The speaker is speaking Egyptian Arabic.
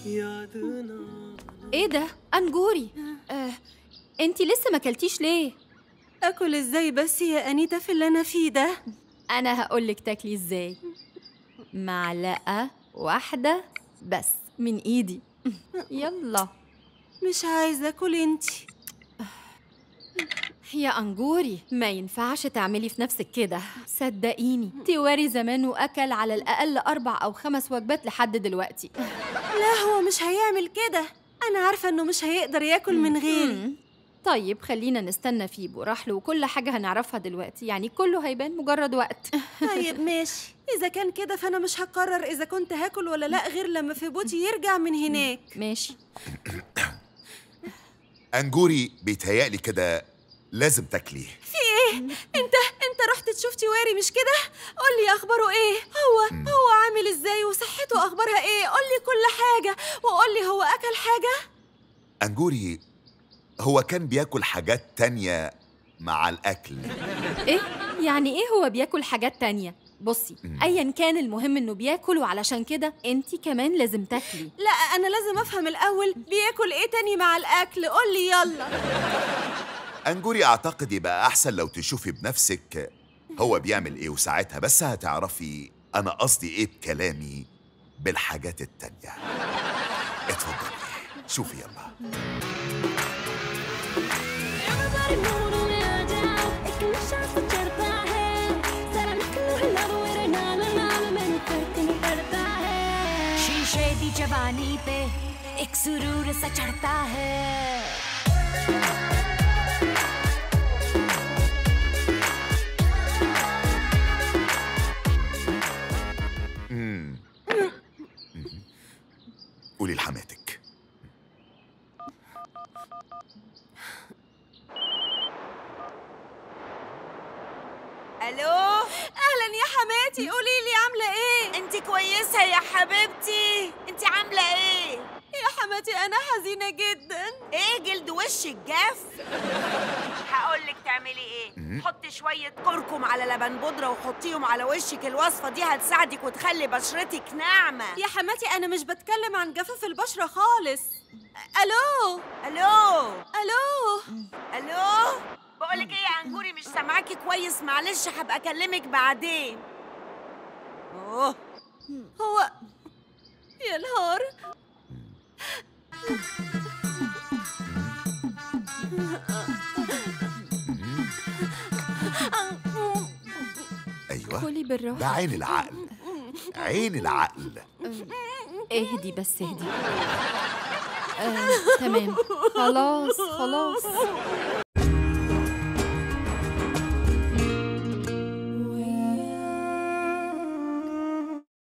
ايه ده انجوري آه، انتي لسه ما اكلتيش ليه اكل ازاي بس يا انيتا في اللي انا فيه ده انا هقولك تاكلي ازاي معلقه واحده بس من ايدي يلا مش عايزه اكل انتي يا انجوري ما ينفعش تعملي في نفسك كده صدقيني تواري زمان واكل على الاقل اربع او خمس وجبات لحد دلوقتي لا هو مش هيعمل كده انا عارفه انه مش هيقدر ياكل من غيري مم. طيب خلينا نستنى فيه براحله وكل حاجه هنعرفها دلوقتي يعني كله هيبان مجرد وقت طيب ماشي اذا كان كده فانا مش هقرر اذا كنت هاكل ولا لا غير لما فيبوتي يرجع من هناك ماشي انجوري بيتهيألي كده لازم تاكليه انت انت رحت تشوف تواري مش كده قول لي اخباره ايه هو هو عامل ازاي وصحته اخبارها ايه قول لي كل حاجه وقول لي هو اكل حاجه انجوري هو كان بياكل حاجات تانية مع الأكل ايه يعني ايه هو بياكل حاجات تانية بصي ايا كان المهم انه بياكل وعلشان كده انتي كمان لازم تاكلي لا انا لازم افهم الاول بياكل ايه تاني مع الاكل قول لي يلا أنجوري أعتقد يبقى أحسن لو تشوفي بنفسك هو بيعمل إيه وساعتها بس هتعرفي أنا قصدي إيه بكلامي بالحاجات التانية اتفضلي شوفي يلا Everybody move on it down. एक नशा सा चढ़ता है जरा निकलो लव मेरे नाल नाल मैंने फर्क नहीं पड़ता है शीशे दी जवानी पे एक सुरूर सा चढ़ता है قولي لحماتك الو اهلا يا حماتي قولي لي عامله ايه انت كويسه يا حبيبتي انت عامله ايه يا حماتي انا حزينه جدا ايه جلد وشك جاف هقول لك تعملي ايه حطي شويه كركم على لبن بودره وحطيهم على وشك الوصفه دي هتساعدك وتخلي بشرتك ناعمه يا حماتي انا مش بتكلم عن جفاف البشره خالص الو الو الو الو بقولك ايه يا انجوري مش سامعاكي كويس معلش هبقى اكلمك بعدين اوه هو يا نهار أيوة كلي ده بالراحه عين العقل عين العقل اهدي بس اهدي آه، تمام خلاص خلاص